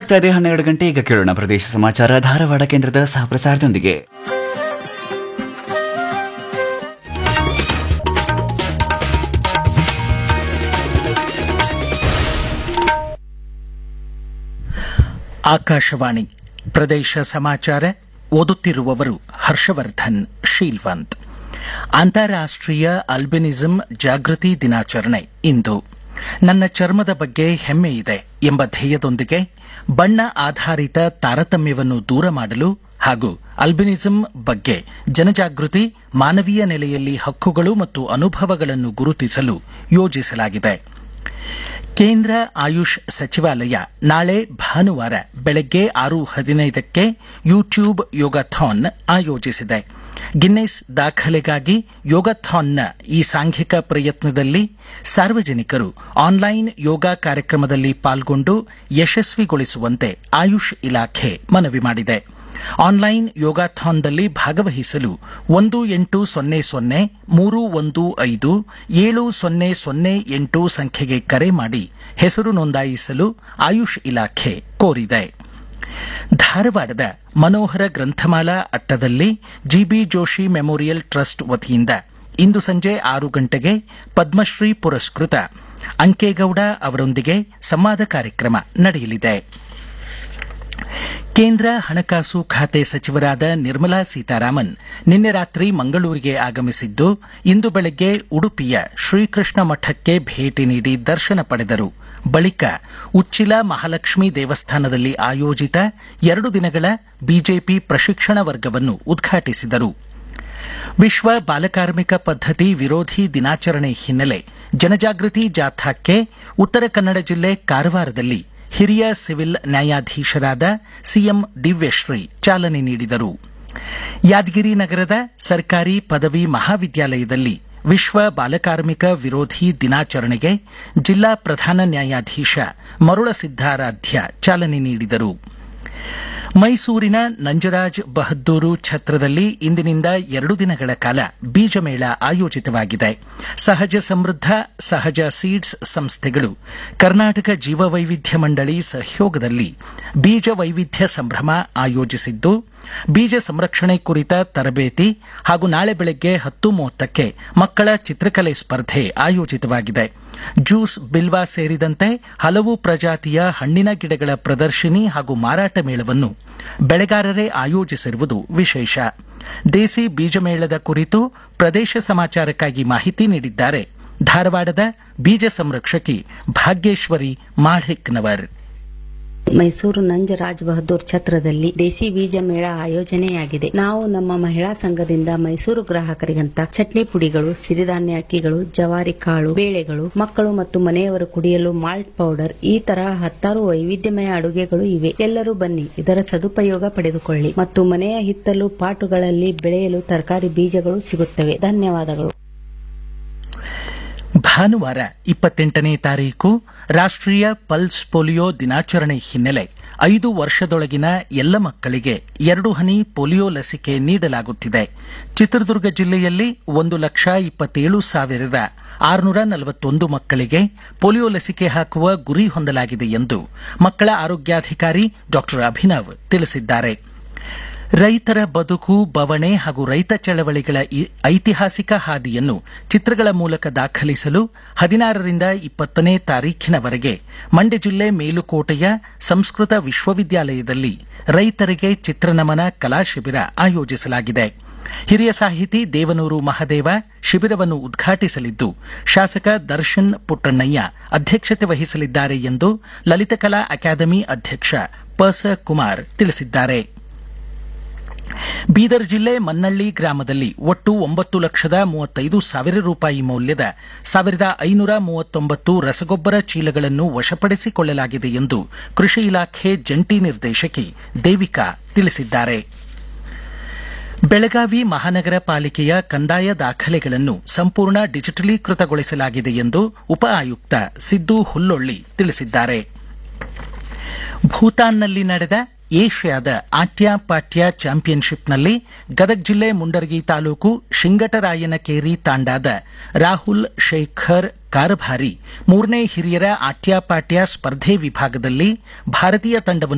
ಆಗ್ತಾ ಇದೆ ಹನ್ನೆರಡು ಗಂಟೆ ಈಗ ಕೇಳೋಣ ಪ್ರದೇಶ ಸಮಾಚಾರ ಧಾರವಾಡ ಕೇಂದ್ರದ ಸಹಪ್ರಸಾರದೊಂದಿಗೆ ಆಕಾಶವಾಣಿ ಪ್ರದೇಶ ಸಮಾಚಾರ ಓದುತ್ತಿರುವವರು ಹರ್ಷವರ್ಧನ್ ಶೀಲ್ವಂತ್ ಅಂತಾರಾಷ್ಟ್ರೀಯ ಅಲ್ಬಿನಿಸಂ ಜಾಗೃತಿ ದಿನಾಚರಣೆ ಇಂದು ನನ್ನ ಚರ್ಮದ ಬಗ್ಗೆ ಹೆಮ್ಮೆ ಇದೆ ಎಂಬ ಧ್ಯೇಯದೊಂದಿಗೆ ಬಣ್ಣ ಆಧಾರಿತ ತಾರತಮ್ಯವನ್ನು ದೂರ ಮಾಡಲು ಹಾಗೂ ಅಲ್ಬಿನಿಸಂ ಬಗ್ಗೆ ಜನಜಾಗೃತಿ ಮಾನವೀಯ ನೆಲೆಯಲ್ಲಿ ಹಕ್ಕುಗಳು ಮತ್ತು ಅನುಭವಗಳನ್ನು ಗುರುತಿಸಲು ಯೋಜಿಸಲಾಗಿದೆ ಕೇಂದ್ರ ಆಯುಷ್ ಸಚಿವಾಲಯ ನಾಳೆ ಭಾನುವಾರ ಬೆಳಗ್ಗೆ ಆರು ಹದಿನೈದಕ್ಕೆ ಯೂಟ್ಯೂಬ್ ಯೋಗಾಥಾನ್ ಆಯೋಜಿಸಿದೆ ಗಿನ್ನೆಸ್ ದಾಖಲೆಗಾಗಿ ಯೋಗಾಥಾನ್ನ ಈ ಸಾಂಘಿಕ ಪ್ರಯತ್ನದಲ್ಲಿ ಸಾರ್ವಜನಿಕರು ಆನ್ಲೈನ್ ಯೋಗ ಕಾರ್ಯಕ್ರಮದಲ್ಲಿ ಪಾಲ್ಗೊಂಡು ಯಶಸ್ವಿಗೊಳಿಸುವಂತೆ ಆಯುಷ್ ಇಲಾಖೆ ಮನವಿ ಮಾಡಿದೆ ಆನ್ಲೈನ್ ಯೋಗಾಥಾನ್ದಲ್ಲಿ ಭಾಗವಹಿಸಲು ಒಂದು ಎಂಟು ಸೊನ್ನೆ ಸೊನ್ನೆ ಮೂರು ಒಂದು ಐದು ಏಳು ಸೊನ್ನೆ ಸೊನ್ನೆ ಎಂಟು ಸಂಖ್ಯೆಗೆ ಕರೆ ಮಾಡಿ ಹೆಸರು ನೋಂದಾಯಿಸಲು ಆಯುಷ್ ಇಲಾಖೆ ಕೋರಿದೆ ಧಾರವಾಡದ ಮನೋಹರ ಗ್ರಂಥಮಾಲಾ ಅಟ್ಟದಲ್ಲಿ ಜಿಬಿ ಜೋಶಿ ಮೆಮೋರಿಯಲ್ ಟ್ರಸ್ಟ್ ವತಿಯಿಂದ ಇಂದು ಸಂಜೆ ಆರು ಗಂಟೆಗೆ ಪದ್ಮಶ್ರೀ ಪುರಸ್ಕೃತ ಅಂಕೇಗೌಡ ಅವರೊಂದಿಗೆ ಸಂವಾದ ಕಾರ್ಯಕ್ರಮ ನಡೆಯಲಿದೆ ಕೇಂದ್ರ ಹಣಕಾಸು ಖಾತೆ ಸಚಿವರಾದ ನಿರ್ಮಲಾ ಸೀತಾರಾಮನ್ ನಿನ್ನೆ ರಾತ್ರಿ ಮಂಗಳೂರಿಗೆ ಆಗಮಿಸಿದ್ದು ಇಂದು ಬೆಳಗ್ಗೆ ಉಡುಪಿಯ ಶ್ರೀಕೃಷ್ಣ ಮಠಕ್ಕೆ ಭೇಟಿ ನೀಡಿ ದರ್ಶನ ಪಡೆದರು ಬಳಿಕ ಉಚ್ಚಿಲ ಮಹಾಲಕ್ಷ್ಮಿ ದೇವಸ್ಥಾನದಲ್ಲಿ ಆಯೋಜಿತ ಎರಡು ದಿನಗಳ ಬಿಜೆಪಿ ಪ್ರಶಿಕ್ಷಣ ವರ್ಗವನ್ನು ಉದ್ಘಾಟಿಸಿದರು ವಿಶ್ವ ಬಾಲಕಾರ್ಮಿಕ ಪದ್ಧತಿ ವಿರೋಧಿ ದಿನಾಚರಣೆ ಹಿನ್ನೆಲೆ ಜನಜಾಗೃತಿ ಜಾಥಾಕ್ಕೆ ಉತ್ತರ ಕನ್ನಡ ಜಿಲ್ಲೆ ಕಾರವಾರದಲ್ಲಿ ಹಿರಿಯ ಸಿವಿಲ್ ನ್ಯಾಯಾಧೀಶರಾದ ಸಿಎಂ ದಿವ್ಯಶ್ರೀ ಚಾಲನೆ ನೀಡಿದರು ಯಾದಗಿರಿ ನಗರದ ಸರ್ಕಾರಿ ಪದವಿ ಮಹಾವಿದ್ಯಾಲಯದಲ್ಲಿ ವಿಶ್ವ ಬಾಲಕಾರ್ಮಿಕ ವಿರೋಧಿ ದಿನಾಚರಣೆಗೆ ಜಿಲ್ಲಾ ಪ್ರಧಾನ ನ್ಯಾಯಾಧೀಶ ಮರುಳ ಸಿದ್ದಾರಾಧ್ಯ ಚಾಲನೆ ನೀಡಿದರು ಮೈಸೂರಿನ ನಂಜರಾಜ್ ಬಹದ್ದೂರು ಛತ್ರದಲ್ಲಿ ಇಂದಿನಿಂದ ಎರಡು ದಿನಗಳ ಕಾಲ ಬೀಜಮೇಳ ಆಯೋಜಿತವಾಗಿದೆ ಸಹಜ ಸಮೃದ್ಧ ಸಹಜ ಸೀಡ್ಸ್ ಸಂಸ್ಥೆಗಳು ಕರ್ನಾಟಕ ಜೀವವೈವಿಧ್ಯ ಮಂಡಳಿ ಸಹಯೋಗದಲ್ಲಿ ಬೀಜ ವೈವಿಧ್ಯ ಸಂಭ್ರಮ ಆಯೋಜಿಸಿದ್ದು ಬೀಜ ಸಂರಕ್ಷಣೆ ಕುರಿತ ತರಬೇತಿ ಹಾಗೂ ನಾಳೆ ಬೆಳಗ್ಗೆ ಹತ್ತು ಮೂವತ್ತಕ್ಕೆ ಮಕ್ಕಳ ಚಿತ್ರಕಲೆ ಸ್ಪರ್ಧೆ ಆಯೋಜಿತವಾಗಿದೆ ಜ್ಯೂಸ್ ಬಿಲ್ವಾ ಸೇರಿದಂತೆ ಹಲವು ಪ್ರಜಾತಿಯ ಹಣ್ಣಿನ ಗಿಡಗಳ ಪ್ರದರ್ಶಿನಿ ಹಾಗೂ ಮಾರಾಟ ಮೇಳವನ್ನು ಬೆಳೆಗಾರರೇ ಆಯೋಜಿಸಿರುವುದು ವಿಶೇಷ ದೇಸಿ ಬೀಜಮೇಳದ ಕುರಿತು ಪ್ರದೇಶ ಸಮಾಚಾರಕ್ಕಾಗಿ ಮಾಹಿತಿ ನೀಡಿದ್ದಾರೆ ಧಾರವಾಡದ ಬೀಜ ಸಂರಕ್ಷಕಿ ಭಾಗ್ಯೇಶ್ವರಿ ಮಾಢೆಕ್ನವರ್ ಮೈಸೂರು ನಂಜರಾಜ್ ಬಹದ್ದೂರ್ ಛತ್ರದಲ್ಲಿ ದೇಸಿ ಬೀಜ ಮೇಳ ಆಯೋಜನೆಯಾಗಿದೆ ನಾವು ನಮ್ಮ ಮಹಿಳಾ ಸಂಘದಿಂದ ಮೈಸೂರು ಗ್ರಾಹಕರಿಗಂತ ಚಟ್ನಿ ಪುಡಿಗಳು ಸಿರಿಧಾನ್ಯ ಅಕ್ಕಿಗಳು ಜವಾರಿ ಕಾಳು ಬೇಳೆಗಳು ಮಕ್ಕಳು ಮತ್ತು ಮನೆಯವರು ಕುಡಿಯಲು ಮಾಲ್ಟ್ ಪೌಡರ್ ಈ ತರಹ ಹತ್ತಾರು ವೈವಿಧ್ಯಮಯ ಅಡುಗೆಗಳು ಇವೆ ಎಲ್ಲರೂ ಬನ್ನಿ ಇದರ ಸದುಪಯೋಗ ಪಡೆದುಕೊಳ್ಳಿ ಮತ್ತು ಮನೆಯ ಹಿತ್ತಲು ಪಾಟುಗಳಲ್ಲಿ ಬೆಳೆಯಲು ತರಕಾರಿ ಬೀಜಗಳು ಸಿಗುತ್ತವೆ ಧನ್ಯವಾದಗಳು ಭಾನುವಾರ ಇಪ್ಪತ್ತೆಂಟನೇ ತಾರೀಕು ರಾಷ್ಟ್ರೀಯ ಪಲ್ಸ್ ಪೋಲಿಯೋ ದಿನಾಚರಣೆ ಹಿನ್ನೆಲೆ ಐದು ವರ್ಷದೊಳಗಿನ ಎಲ್ಲ ಮಕ್ಕಳಿಗೆ ಎರಡು ಹನಿ ಪೋಲಿಯೋ ಲಸಿಕೆ ನೀಡಲಾಗುತ್ತಿದೆ ಚಿತ್ರದುರ್ಗ ಜಿಲ್ಲೆಯಲ್ಲಿ ಒಂದು ಲಕ್ಷ ಇಪ್ಪತ್ತೇಳು ಸಾವಿರದ ಆರುನೂರ ನಲವತ್ತೊಂದು ಮಕ್ಕಳಿಗೆ ಪೋಲಿಯೋ ಲಸಿಕೆ ಹಾಕುವ ಗುರಿ ಹೊಂದಲಾಗಿದೆ ಎಂದು ಮಕ್ಕಳ ಆರೋಗ್ಯಾಧಿಕಾರಿ ಡಾ ಅಭಿನವ್ ತಿಳಿಸಿದ್ದಾರೆ ರೈತರ ಬದುಕು ಬವಣೆ ಹಾಗೂ ರೈತ ಚಳವಳಿಗಳ ಈ ಐತಿಹಾಸಿಕ ಹಾದಿಯನ್ನು ಚಿತ್ರಗಳ ಮೂಲಕ ದಾಖಲಿಸಲು ಹದಿನಾರರಿಂದ ಇಪ್ಪತ್ತನೇ ತಾರೀಖಿನವರೆಗೆ ಮಂಡ್ಯ ಜಿಲ್ಲೆ ಮೇಲುಕೋಟೆಯ ಸಂಸ್ಕೃತ ವಿಶ್ವವಿದ್ಯಾಲಯದಲ್ಲಿ ರೈತರಿಗೆ ಚಿತ್ರನಮನ ಕಲಾ ಶಿಬಿರ ಆಯೋಜಿಸಲಾಗಿದೆ ಹಿರಿಯ ಸಾಹಿತಿ ದೇವನೂರು ಮಹದೇವ ಶಿಬಿರವನ್ನು ಉದ್ಘಾಟಿಸಲಿದ್ದು ಶಾಸಕ ದರ್ಶನ್ ಪುಟ್ಟಣ್ಣಯ್ಯ ಅಧ್ಯಕ್ಷತೆ ವಹಿಸಲಿದ್ದಾರೆ ಎಂದು ಲಲಿತಕಲಾ ಅಕಾಡೆಮಿ ಅಧ್ಯಕ್ಷ ಪಸ ಕುಮಾರ್ ತಿಳಿಸಿದ್ದಾರೆ ಬೀದರ್ ಜಿಲ್ಲೆ ಮನ್ನಳ್ಳಿ ಗ್ರಾಮದಲ್ಲಿ ಒಟ್ಟು ಒಂಬತ್ತು ಲಕ್ಷದ ಮೂವತ್ತೈದು ಸಾವಿರ ರೂಪಾಯಿ ಮೌಲ್ಯದ ಸಾವಿರದ ಐನೂರ ಮೂವತ್ತೊಂಬತ್ತು ರಸಗೊಬ್ಬರ ಚೀಲಗಳನ್ನು ವಶಪಡಿಸಿಕೊಳ್ಳಲಾಗಿದೆ ಎಂದು ಕೃಷಿ ಇಲಾಖೆ ಜಂಟಿ ನಿರ್ದೇಶಕಿ ದೇವಿಕಾ ತಿಳಿಸಿದ್ದಾರೆ ಬೆಳಗಾವಿ ಮಹಾನಗರ ಪಾಲಿಕೆಯ ಕಂದಾಯ ದಾಖಲೆಗಳನ್ನು ಸಂಪೂರ್ಣ ಡಿಜಿಟಲೀಕೃತಗೊಳಿಸಲಾಗಿದೆ ಎಂದು ಉಪ ಆಯುಕ್ತ ಸಿದ್ದು ಹುಲ್ಲೊಳ್ಳಿ ತಿಳಿಸಿದ್ದಾರೆ ಭೂತಾನ್ನಲ್ಲಿ ನಡೆದ ಏಷ್ಯಾದ ಆಟ್ಯ ಪಾಟ್ಯ ಚಾಂಪಿಯನ್ಶಿಪ್ನಲ್ಲಿ ಗದಗ ಜಿಲ್ಲೆ ಮುಂಡರಗಿ ತಾಲೂಕು ಶಿಂಗಟರಾಯನಕೇರಿ ತಾಂಡಾದ ರಾಹುಲ್ ಶೇಖರ್ ಕಾರಭಾರಿ ಮೂರನೇ ಹಿರಿಯರ ಆಟ್ಯಪಾಟ್ಯ ಸ್ಪರ್ಧೆ ವಿಭಾಗದಲ್ಲಿ ಭಾರತೀಯ ತಂಡವನ್ನು